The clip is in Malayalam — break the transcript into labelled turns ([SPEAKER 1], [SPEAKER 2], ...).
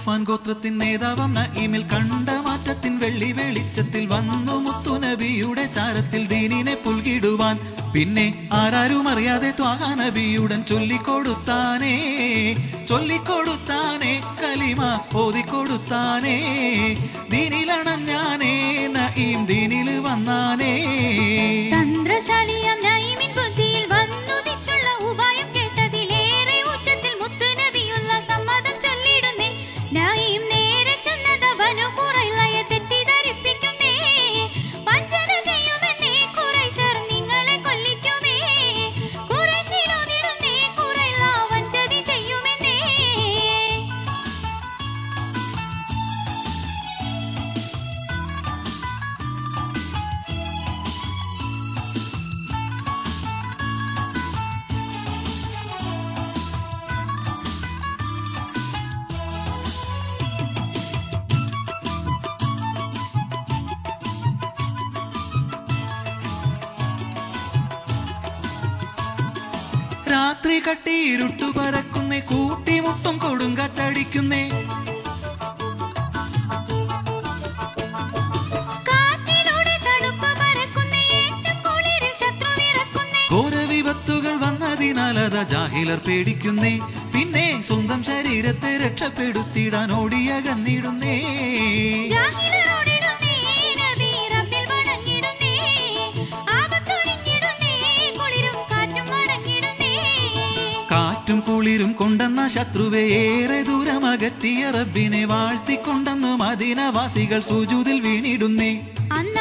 [SPEAKER 1] ഗഫാൻ ഗോത്രത്തിൻ നേതാവം നഈമിൽ കണ്ട മാറ്റത്തിൻ വെള്ളി വെളിച്ചത്തിൽ വന്നു മുത്തുനബിയുടെ ചാരത്തിൽ ദീനിനെ പുൽകിടുവാൻ പിന്നെ ആരാരും അറിയാതെ ത്വാഹാ നബിയുടൻ ചൊല്ലിക്കൊടുത്താനേ ചൊല്ലിക്കൊടുത്താനേ കലിമ ഓതിക്കൊടുത്താനേ ദീനിലണഞ്ഞാനേ നഈം ദീനിൽ വന്നാനേ
[SPEAKER 2] തന്ത്രശാലിയാം നഈമിൻ ബുദ്ധിയിൽ വന്നുദിച്ചുള്ള ഉപായം കേട്ടതിലേറെ ഊറ്റത്തിൽ മുത്ത് നബിയുള്ള സമ്മതം ചൊല്ലിടുന്നേ നഈം നേരെ ചെന്നത് ബനു ഖുറൈളയെ തെറ്റിദ്ധരിപ്പിക്കുന്നേ വഞ്ചന ചെയ്യുമെന്നേ ഖുറൈശർ നിങ്ങളെ കൊല്ലിക്കുമേ ഖുറൈശിലോതിടുന്നേ ഖുറൈള വഞ്ചതി ചെയ്യുമെന്നേ
[SPEAKER 1] രാത്രി കട്ടിയിരുട്ടു പരക്കുന്നേ കൂട്ടിമുട്ടും കൊടുങ്കാറ്റടിക്കുന്നേ
[SPEAKER 2] കാറ്റിലൂടെ തണുപ്പ് പരക്കുന്നേ ഏറ്റം കുളിരിൽ ശത്രു വിറക്കുന്നേ
[SPEAKER 1] ഘോരവിപത്തുകൾ വന്നതിനാൽ അത ജാഹിലർ പേടിക്കുന്നേ പിന്നെ സ്വന്തം ശരീരത്തെ രക്ഷപ്പെടുത്തിടാൻ ഓടിയകന്നിടുന്നേ
[SPEAKER 2] ജാഹിലരോടിടുന്നേ നബി റബ്ബിൽ വണങ്ങിടുന്നേ ആപത്തൊഴിഞ്ഞിടുന്നേ കുളിരും കാറ്റും വണങ്ങിടുന്നേ
[SPEAKER 1] കാറ്റും കുളിരും കൊണ്ടെന്ന ശത്രുവെ ഏറെ ദൂരം അകറ്റിയ റബ്ബിനെ വാഴ്ത്തിക്കൊണ്ടെന്ന് മദീനവാസികൾ സുജൂതിൽ വീണിടുന്നേ
[SPEAKER 2] അന്ന്